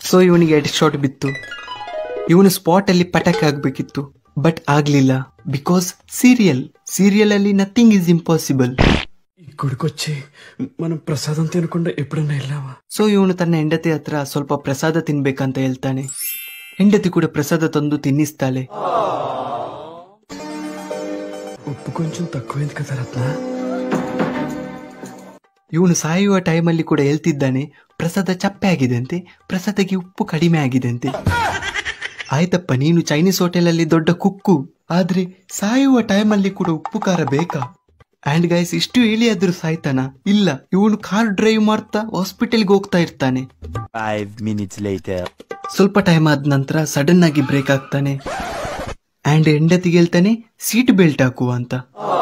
So ಇವನಿಗೆ head shot ಬಿತ್ತು ಇವನು ಸ್ಪಾಟ್ ಅಲ್ಲಿ ಪಟಕ್ ಆಗ್ಬೇಕಿತ್ತು ಬಟ್ ಆಗ್ಲಿಲ್ಲ ಬಿಕಾಸ್ ಸೀರಿಯಲ್ ಸೀರಿಯಲ್ ಅಲ್ಲಿ ನಥಿಂಗ್ ಇಸ್ ಇಂಪಾಸಿಬಲ್ ఈ గుడికొచ్చి మనం ప్రసాదం తినకుండా ఎప్పుడన్నా వెళ్ళావా ಸೊ ಇವನು ತನ್ನ ಹೆಂಡತಿ ಹತ್ರ ಸ್ವಲ್ಪ ಪ್ರಸಾದ ತಿನ್ಬೇಕಂತ ಹೇಳ್ತಾನೆ ಹೆಂಡತಿ ಕೂಡ ಪ್ರಸಾದ ತಂದು ತಿನ್ನಿಸ್ತಾಳೆ ఉప్పు కొంచెం తక్కువైంది కదా రత్న ಇವನು ಸಾಯುವ ಟೈಮಲ್ಲಿ ಕೂಡ ಹೇಳ್ತಿದ್ದಾನೆ ಪ್ರಸಾದ ಚಪ್ಪೆ ಆಗಿದೆಂತೆ ಪ್ರಸಾದಕ್ಕೆ ಉಪ್ಪು ಕಡಿಮೆ ಆಗಿದೆಂತೆ ಆಯ್ತಪ್ಪ ನೀನು ಚೈನೀಸ್ ಹೋಟೆಲಲ್ಲಿ ದೊಡ್ಡ ಕುಕ್ಕು ಆದ್ರೆ ಸಾಯುವ ಟೈಮಲ್ಲಿ ಕೂಡ ಉಪ್ಪು ಖಾರ ಬೇಕಾ ಅಂಡ್ ಗೈಸ್ ಇಷ್ಟು ಹೇಳಿ ಆದ್ರೂ ಸಾಯ್ತಾನ ಇಲ್ಲ ಇವನು ಕಾರ್ ಡ್ರೈವ್ ಮಾಡ್ತಾ ಹಾಸ್ಪಿಟಲ್ಗೆ ಹೋಗ್ತಾ ಇರ್ತಾನೆ Five minutes later. ಸ್ವಲ್ಪ ಟೈಮ್ ಆದ ನಂತರ ಸಡನ್ ಆಗಿ ಬ್ರೇಕ್ ಆಗ್ತಾನೆ ಅಂಡ್ ಹೆಂಡತಿಗೆ ಹೇಳ್ತಾನೆ ಸೀಟ್ ಬೆಲ್ಟ್ ಹಾಕುವ ಅಂತ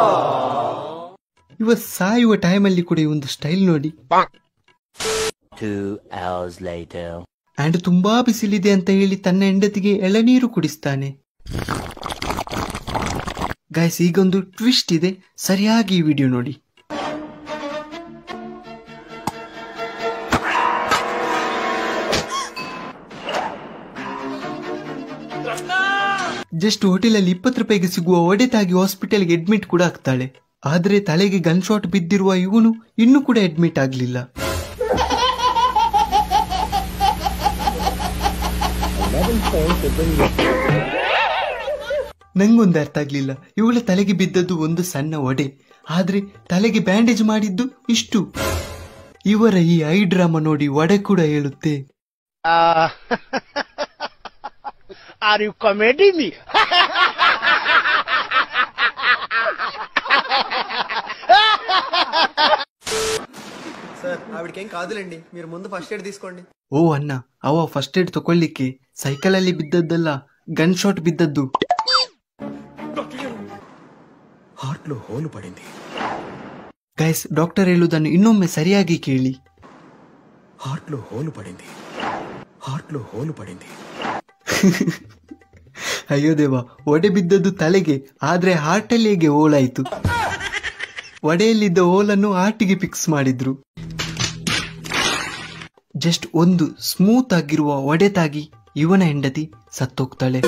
ಇವ ಸಾಯುವ ಟೈಮಲ್ಲಿ ಕೂಡ ಈ ಒಂದು ಸ್ಟೈಲ್ ನೋಡಿ Two hours later. ಅಂಡ್ ತುಂಬಾ ಬಿಸಿಲಿದೆ ಅಂತ ಹೇಳಿ ತನ್ನ ಹೆಂಡತಿಗೆ ಎಳನೀರು ಕುಡಿಸ್ತಾನೆ ಗಾಯ್ಸ್ ಈಗೊಂದು ಟ್ವಿಸ್ಟ್ ಇದೆ ಸರಿಯಾಗಿ ಈ ವಿಡಿಯೋ ನೋಡಿ ಜಸ್ಟ್ ಹೋಟೆಲಲ್ಲಿ ಇಪ್ಪತ್ತು ರೂಪಾಯಿಗೆ ಸಿಗುವ ಒಡೆತಾಗಿ ಹಾಸ್ಪಿಟಲ್ಗೆ ಅಡ್ಮಿಟ್ ಕೂಡ ಆಗ್ತಾಳೆ ಆದ್ರೆ ತಲೆಗೆ ಗನ್ ಶಾಟ್ ಬಿದ್ದಿರುವ ಇವನು ಇನ್ನೂ ಕೂಡ ಅಡ್ಮಿಟ್ ಆಗ್ಲಿಲ್ಲ ನಂಗೊಂದು ಅರ್ಥ ಆಗ್ಲಿಲ್ಲ ಇವಳ ತಲೆಗೆ ಬಿದ್ದದ್ದು ಒಂದು ಸಣ್ಣ ಒಡೆ ಆದ್ರೆ ತಲೆಗೆ ಬ್ಯಾಂಡೇಜ್ ಮಾಡಿದ್ದು ಇಷ್ಟು ಇವರ ಈ ಐ ಡ್ರಾಮಾ ನೋಡಿ ಒಡೆ ಕೂಡ ಹೇಳುತ್ತೆ Are you comedy me? Sir ఆవిడకేం కాదులేండి మీరు ముందు ఫస్ట్ ఎయిడ్ తీసుకోండి ಓ ಅಣ್ಣ ಅವ ಫಸ್ಟ್ ಏಡ್ ತಕೊಳ್ಳಿಕ್ಕೆ ಸೈಕಲ್ ಅಲ್ಲಿ ಬಿದ್ದದ್ದಲ್ಲ ಗನ್ ಶಾಟ್ ಬಿದ್ದದ್ದು హార్ట్ లో హోల్ పడింది ಗೈಸ್ ಡಾಕ್ಟರ್ ಹೇಳುವುದನ್ನು ಇನ್ನೊಮ್ಮೆ ಸರಿಯಾಗಿ ಕೇಳಿ హార్ట్ లో హోల్ పడింది హార్ట్ లో హోల్ పడింది ಅಯ್ಯೋ ದೇವ ಒಡೆ ಬಿದ್ದದ್ದು ತಲೆಗೆ ಆದ್ರೆ ಹಾರ್ಟಲ್ಲಿ ಹೇಗೆ ಓಲಾಯ್ತು ಒಡೆಯಲ್ಲಿದ್ದ ಓಲನ್ನು ಹಾರ್ಟಿಗೆ ಫಿಕ್ಸ್ ಮಾಡಿದ್ರು ಜಸ್ಟ್ ಒಂದು ಸ್ಮೂತ್ ಆಗಿರುವ ಒಡೆತಾಗಿ ಇವನ ಹೆಂಡತಿ ಸತ್ತೋಗ್ತಾಳೆ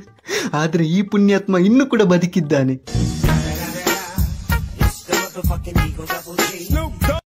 ಆದ್ರೆ ಈ ಪುಣ್ಯಾತ್ಮ ಇನ್ನೂ ಕೂಡ ಬದುಕಿದ್ದಾನೆ